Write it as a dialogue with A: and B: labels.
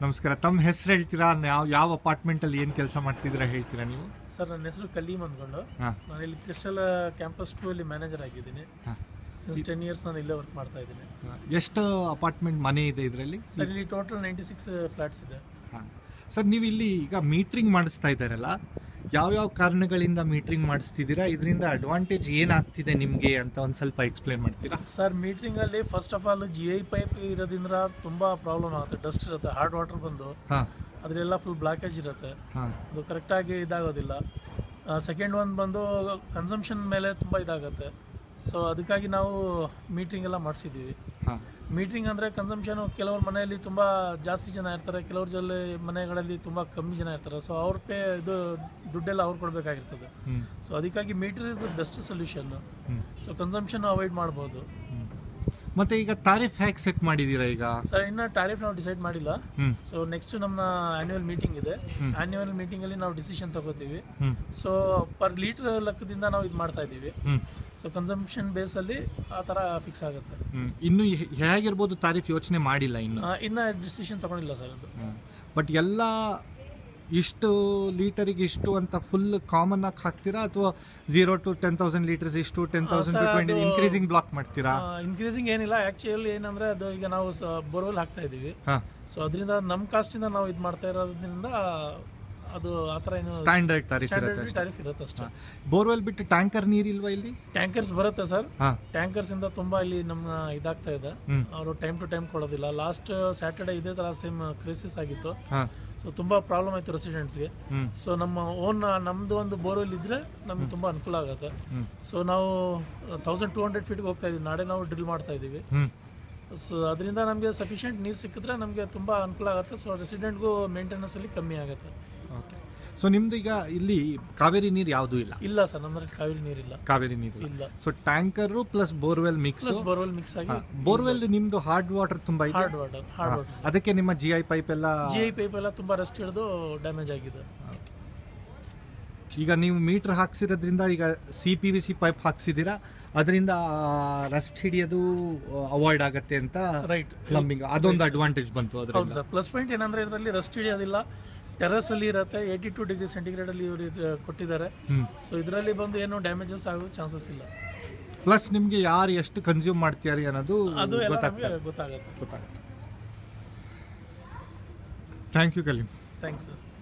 A: ನಮಸ್ಕಾರ ತಮ್ಮ ಹೆಸರು ಹೇಳ್ತೀರಾ ಯಾವ ಯಾವ ಅಪಾರ್ಟ್ಮೆಂಟಲ್ಲಿ ಏನು ಕೆಲಸ ಮಾಡ್ತಿದ್ದೀರಾ ಹೇಳ್ತೀರಾ ನೀವು
B: ಸರ್ ನನ್ನ ಹೆಸರು ಕಲೀಮ್ ಅಂದ್ಕೊಂಡು
A: ಹಾಂ
B: ನಾನು ಇಲ್ಲಿ ಕ್ರಿಸ್ಟಲ್ ಕ್ಯಾಂಪಸ್ ಟೂ ಅಲ್ಲಿ ಮ್ಯಾನೇಜರ್ ಆಗಿದ್ದೀನಿ
A: ಹಾಂ
B: ಸಿನ್ಸ್ ಟೆನ್ ಇಯರ್ಸ್ ನಾನು ಇಲ್ಲೇ ವರ್ಕ್ ಮಾಡ್ತಾ ಇದ್ದೀನಿ
A: ಎಷ್ಟು ಅಪಾರ್ಟ್ಮೆಂಟ್ ಮನೆ ಇದೆ ಇದರಲ್ಲಿ
B: ಸರ್ ಇಲ್ಲಿ ಟೋಟಲ್ ನೈಂಟಿ ಸಿಕ್ಸ್ ಫ್ಲಾಟ್ಸ್ ಇದೆ
A: ಹಾಂ ಸರ್ ನೀವು ಇಲ್ಲಿ ಈಗ ಮೀಟ್ರಿಂಗ್ ಮಾಡಿಸ್ತಾ ಇದ್ದಾರಲ್ಲ ಯಾವ್ಯಾವ ಕಾರಣಗಳಿಂದ ಮೀಟ್ರಿಂಗ್ ಮಾಡಿಸ್ತಿದ್ದೀರಾ ಇದರಿಂದ ಅಡ್ವಾಂಟೇಜ್ ಏನಾಗ್ತಿದೆ ನಿಮಗೆ ಅಂತ ಒಂದು ಸ್ವಲ್ಪ ಎಕ್ಸ್ಪ್ಲೇನ್ ಮಾಡ್ತೀರಾ
B: ಸರ್ ಮೀಟ್ರಿಂಗ್ ಅಲ್ಲಿ first of all G I pipe ಇರೋದ್ರಿಂದ ತುಂಬಾ ಪ್ರಾಬ್ಲಮ್ ಆಗುತ್ತೆ ಡಸ್ಟ್ ಇರುತ್ತೆ ಹಾರ್ಡ್ ವಾಟರ್ ಬಂದು
A: ಹಾಂ
B: ಅದರೆಲ್ಲ ಫುಲ್ ಬ್ಲಾಕೇಜ್ ಇರುತ್ತೆ
A: ಹಾಂ
B: ಅದು ಕರೆಕ್ಟಾಗಿ ಇದಾಗೋದಿಲ್ಲ ಸೆಕೆಂಡ್ ಒನ್ ಬಂದು ಕನ್ಸಂಪ್ಷನ್ ಮೇಲೆ ತುಂಬ ಇದಾಗುತ್ತೆ ಸೊ ಅದಕ್ಕಾಗಿ ನಾವು ಮೀಟ್ರಿಂಗ್ ಎಲ್ಲ ಮಾಡಿಸಿದ್ದೀವಿ
A: ಹಾಂ
B: ಮೀಟ್ರಿಂಗ್ ಅಂದರೆ ಕನ್ಸಂಪ್ಷನ್ ಕೆಲವ್ರ ಮನೆಯಲ್ಲಿ ತುಂಬ ಜಾಸ್ತಿ ಜನ ಇರ್ತಾರೆ ಕೆಲವ್ರ ಜೊತೆ ಮನೆಗಳಲ್ಲಿ ತುಂಬ ಕಮ್ಮಿ ಜನ ಇರ್ತಾರೆ ಸೊ ಅವ್ರ ಪೇ ಇದು ದುಡ್ಡೆಲ್ಲ ಅವ್ರು ಕೊಡಬೇಕಾಗಿರ್ತದೆ
A: ಹ್ಞೂ
B: ಸೊ ಅದಕ್ಕಾಗಿ ಮೀಟರ್ ಇಸ್ ಬೆಸ್ಟ್ ಸೊಲ್ಯೂಷನ್
A: ಹ್ಞೂ
B: ಸೊ ಕನ್ಸಂಪ್ಷನ್ ಅವಾಯ್ಡ್ ಮಾಡ್ಬೋದು
A: ಹ್ಞೂ ಮತ್ತು ಈಗ ತಾರೀಫ್ ಹೇಗೆ ಸೆಟ್ ಮಾಡಿದ್ದೀರಾ ಈಗ
B: ಸರ್ ಇನ್ನು ಟ್ಯಾರಿಫ್ ನಾವು ಡಿಸೈಡ್ ಮಾಡಿಲ್ಲ
A: ಹ್ಞೂ
B: ಸೊ ನೆಕ್ಸ್ಟ್ ನಮ್ಮ ಆನ್ಯುವಲ್ ಮೀಟಿಂಗ್ ಇದೆ
A: ಹ್ಮ್.
B: ಆನ್ಯುವಲ್ ಮೀಟಿಂಗಲ್ಲಿ ನಾವು ಡಿಸಿಷನ್ ತಗೋತೀವಿ
A: ಹ್ಞೂ
B: ಸೊ ಪರ್ ಲೀಟರ್ ಲೆಕ್ಕದಿಂದ ನಾವು ಇದು ಮಾಡ್ತಾ ಇದ್ದೀವಿ
A: ಹ್ಞೂ
B: ಸೊ ಕನ್ಸಂಪ್ಷನ್ ಬೇಸಲ್ಲಿ ಆ ಥರ ಫಿಕ್ಸ್ ಆಗುತ್ತೆ
A: ಹ್ಮ್. ಇನ್ನು ಹೆ- ಹೇಗಿರ್ಬೋದು ತಾರೀಫ್ ಯೋಚನೆ ಮಾಡಿಲ್ಲ ಇನ್ನು
B: ಆ, ಇನ್ನ ಡಿಸಿಷನ್ ತಗೊಂಡಿಲ್ಲ ಸರ್ ಅದು
A: ಬಟ್ ಎಲ್ಲ ಇಷ್ಟು ಲೀಟರಿಗೆ ಇಷ್ಟು ಅಂತ ಫುಲ್ ಕಾಮನ್ ಆಗಿ ಹಾಕ್ತೀರಾ ಅಥವಾ zero to ten thousand litres ಇಷ್ಟು ten thousand to
B: sir,
A: twenty
B: ಅದು-
A: ಇನ್ಕ್ರೀಸಿಂಗ್ ಬ್ಲಾಕ್ ಮಾಡ್ತೀರಾ
B: ಇನ್ಕ್ರೀಸಿಂಗ್ ಏನಿಲ್ಲ ಆ್ಯಕ್ಚುಲಿ ಏನಂದರೆ ಅದು ಈಗ ನಾವು ಬೋರ್ವೆಲ್ ಹಾಕ್ತಾ ಇದ್ದೀವಿ
A: ಹಾಂ
B: ಸೊ ಅದರಿಂದ ನಮ್ಮ ಕಾಸ್ಟಿಂದ ನಾವು ಇದು ಮಾಡ್ತಾ ಇರೋದ್ರಿಂದ ಅದು ಆ ಥರ ಏನು
A: ಸ್ಟ್ಯಾಂಡರ್ಡ್ ತಾರೀಫ್
B: ಸ್ಟ್ಯಾಂಡರ್ಡ್
A: ಇರುತ್ತೆ
B: ಟ್ಯಾರಿಫ್ ಇರುತ್ತೆ ಅಷ್ಟೇ
A: ಬೋರ್ವೆಲ್ ಬಿಟ್ಟು ಟ್ಯಾಂಕರ್ ನೀರಿಲ್ವಾ ಇಲ್ಲಿ
B: ಟ್ಯಾಂಕರ್ಸ್ ಬರುತ್ತೆ ಸರ್
A: ಹಾಂ
B: ಟ್ಯಾಂಕರ್ಸ್ ಇಂದ ತುಂಬಾ ಇಲ್ಲಿ ನಮ್ಮ ಇದಾಗ್ತಾ ಇದೆ
A: ಹ್ಮ್.
B: ಅವರು ಟೈಮ್ ಟು ಟೈಮ್ ಕೊಡೋದಿಲ್ಲ ಲಾಸ್ಟ್ ಸ್ಯಾಟರ್ಡೆ ಇದೇ ತರ ಸೇಮ್ ಕ್ರೈಸಿಸ್ ಆಗಿತ್ತು
A: ಹಾಂ
B: ಸೊ ತುಂಬಾ ಪ್ರಾಬ್ಲಮ್ ಆಯ್ತು ರೆಸಿಡೆಂಟ್ಸ್ಗೆ
A: ಹ್ಞೂ
B: ಸೊ ನಮ್ಮ ಓನ್ ನಮ್ದು ಒಂದು ಬೋರ್ವೆಲ್ ಇದ್ರೆ ನಮ್ಗೆ ತುಂಬಾ ಅನುಕೂಲ ಆಗುತ್ತೆ
A: ಹ್ಞೂ
B: ಸೊ ನಾವು ತೌಸಂಡ್ ಟೂ ಹಂಡ್ರೆಡ್ ಫೀಟ್ಗೆ ಹೋಗ್ತಾ ಇದೀವಿ ನಾಳೆ ನಾವು ಡ್ರಿಲ್ ಮಾಡ್ತಾ ಇದ್ದೀವಿ
A: ಹ್ಞೂ
B: ಸೊ ಅದರಿಂದ ನಮಗೆ ಸಫಿಷಿಯೆಂಟ್ ನೀರು ಸಿಕ್ಕಿದ್ರೆ ನಮಗೆ ತುಂಬ ಅನುಕೂಲ ಆಗುತ್ತೆ ಸೊ ರೆಸಿಡೆಂಟ್ಗೂ ಮೇಂಟೆನೆನ್ಸಲ್ಲಿ ಕಮ್ಮಿ ಆಗುತ್ತೆ
A: ಓಕೆ ಸೊ ನಿಮ್ದು ಈಗ ಇಲ್ಲಿ ಕಾವೇರಿ ನೀರು ಯಾವುದೂ ಇಲ್ಲ
B: ಇಲ್ಲ ಸರ್ ನಮ್ಮಲ್ಲಿ ಕಾವೇರಿ ನೀರಿಲ್ಲ
A: ಕಾವೇರಿ ನೀರು
B: ಇಲ್ಲ
A: so tanker plus borewell mix
B: plus borewell mix ಆಗಿ
A: ಬೋರ್ವೆಲ್ ನಿಮ್ದು ಹಾರ್ಡ್ ವಾಟರ್ ತುಂಬಾ ಇದೆ
B: ಹಾರ್ಡ್ ವಾಟರ್ ಹಾರ್ಡ್ ವಾಟರ್
A: ಅದಕ್ಕೆ ನಿಮ್ಮ ಜಿ ಐ ಪೈಪ್ ಎಲ್ಲ
B: ಜಿ ಐ ಪೈಪ್ ಎಲ್ಲ ತುಂಬ ರೆಸ್ಟ್ ಹಿಡಿದು ಡ್ಯಾಮೇಜ್ ಆಗಿದೆ
A: ಈಗ ನೀವು ಮೀಟರ್ ಹಾಕ್ಸಿರೋದ್ರಿಂದ ಈಗ C P V C pipe ಹಾಕ್ಸಿದ್ದೀರಾ ಅದರಿಂದ ರಸ್ಟ್ ಹಿಡಿಯೋದು ಅವಾಯ್ಡ್ ಆಗತ್ತೆ ಅಂತ
B: ರೈಟ್
A: ಪ್ಲಂಬಿಂಗ್ ಅದೊಂದು ಅಡ್ವಾಂಟೇಜ್ ಬಂತು
B: ಹೌದು
A: ಅದರಿಂದ
B: ಸರ್ ಪ್ಲಸ್ ಪಾಯಿಂಟ್ ಏನಂದ್ರೆ ಇದರಲ್ಲಿ ರಸ್ಟ್ ಹಿಡಿಯೋದಿಲ್ಲ ಟೆರಸ್ ಅಲ್ಲಿ ಇರುತ್ತೆ ಏಯ್ಟಿ ಟು ಡಿಗ್ರಿ ಸೆಂಟಿಗ್ರೇಡ್ ಅಲ್ಲಿ ಇವರು ಇದು ಕೊಟ್ಟಿದ್ದಾರೆ
A: ಹ್ಮ್
B: ಸೊ ಇದರಲ್ಲಿ ಬಂದು ಏನು ಡ್ಯಾಮೇಜಸ್ ಆಗೋ ಚಾನ್ಸಸ್ ಇಲ್ಲ
A: ಪ್ಲಸ್ ನಿಮ್ಗೆ ಯಾರು ಎಷ್ಟು ಕನ್ಸ್ಯೂಮ್ ಮಾಡ್ತೀರಿ ಅನ್ನೋದು
B: ಅದು ಎಲ್ಲ
A: ಗೊತ್ತಾಗ್ತದೆ
B: ನಮಗೆ ಗೊತ್ತಾಗುತ್ತೆ
A: ಗೊತ್ತಾಗುತ್ತೆ thank you Kaleem
B: thanks sir